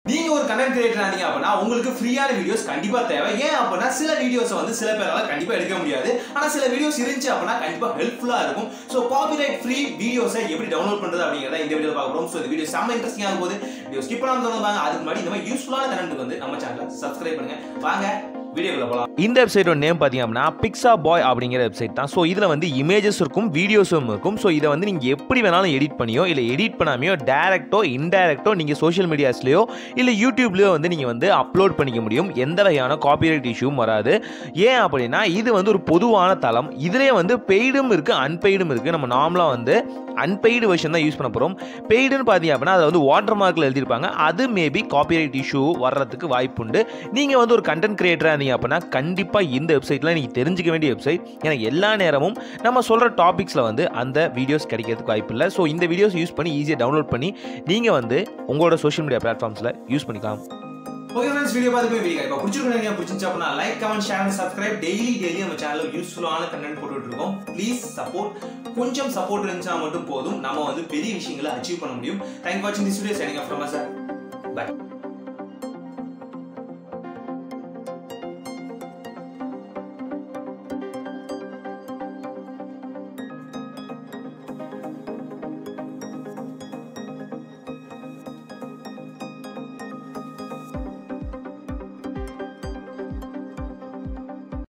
நீங்க ஒரு content creator ஆனீங்க அப்படின்னா உங்களுக்கு ஃப்ரீயான வீடியோஸ் கண்டிப்பா தேவை ஏன் அப்படின்னா சில வீடியோஸ் வந்து சில பேரால கண்டிப்பா எடுக்க முடியாது ஆனா சில வீடியோஸ் இருந்துச்சு அப்படின்னா கண்டிப்பா ஹெல்ப்ஃபுல்லா இருக்கும் ஸோ காப்பிரைட் ஃப்ரீ வீடியோஸை எப்படி டவுன்லோட் பண்றது அப்படிங்கிறத இந்த வீடியோ பார்க்க போறோம் ஸோ இந்த வீடியோ செம்ம இன்ட்ரெஸ்டிங்காக இருக்கும் போது வீடியோ ஸ்கிப் பண்ணாம தொடர்ந்தாங்க அதுக்கு முன்னாடி இந்த மாதிரி யூஸ்ஃபுல்லான கண்டென்ட் வந்து நம்ம சேனலை சப்ஸ்கிரைப் பண்ணுங்க வாங்க வீடியோக்குள்ள போலாம் இந்த வெப்சைட்டோட நேம் பார்த்தீங்க அப்படின்னா பிக்ஸா பாய் அப்படிங்கிற வெப்சைட் தான் ஸோ இதில் வந்து இமேஜஸ் இருக்கும் வீடியோஸும் இருக்கும் ஸோ இதை வந்து நீங்கள் எப்படி வேணாலும் எடிட் பண்ணியோ இல்லை எடிட் பண்ணாமையோ டேரக்டோ இன்டைரக்டோ நீங்கள் சோஷியல் மீடியாஸ்லையோ இல்லை யூடியூப்லேயோ வந்து நீங்கள் வந்து அப்லோட் பண்ணிக்க முடியும் எந்த வகையான காப்பிரைட் இஷ்யூவும் வராது ஏன் அப்படின்னா இது வந்து ஒரு பொதுவான தளம் இதுலேயே வந்து பெய்டும் இருக்குது அன்பெய்டும் இருக்குது நம்ம நார்மலாக வந்து அன்பெய்டு வெர்ஷன் தான் யூஸ் பண்ண போகிறோம் பெய்டுன்னு பார்த்தீங்க அப்படின்னா அதை வந்து வாட்டர் மார்க்கில் எழுதியிருப்பாங்க அது மேபி காப்பிரைட் இஷ்யூ வர்றதுக்கு வாய்ப்புண்டு நீங்கள் வந்து ஒரு கண்டென்ட் கிரியேட்டராக இருந்தீங்க அப்படின்னா கண்டிப்பாக இந்த வெப்சைட்டில் நீங்கள் தெரிஞ்சுக்க வேண்டிய வெப்சைட் ஏன்னா எல்லா நேரமும் நம்ம சொல்கிற டாபிக்ஸில் வந்து அந்த வீடியோஸ் கிடைக்கிறதுக்கு வாய்ப்பு இல்லை ஸோ இந்த வீடியோஸ் யூஸ் பண்ணி ஈஸியாக டவுன்லோட் பண்ணி நீங்கள் வந்து உங்களோட சோஷியல் மீடியா பிளாட்ஃபார்ம்ஸில் யூஸ் பண்ணிக்கலாம் ஓகே ஃப்ரெண்ட்ஸ் வீடியோ பார்த்து போய் வீடியோ இப்போ பிடிச்சிருக்கீங்க பிடிச்சிருச்சு அப்படின்னா like comment share subscribe daily daily நம்ம சேனலில் யூஸ்ஃபுல்லான கண்டென்ட் போட்டுட்டு இருக்கோம் ப்ளீஸ் சப்போர்ட் கொஞ்சம் சப்போர்ட் இருந்துச்சா மட்டும் போதும் நம்ம வந்து பெரிய விஷயங்களை அச்சீவ் பண்ண முடியும் தேங்க் வாட்சிங் this video signing off from sir by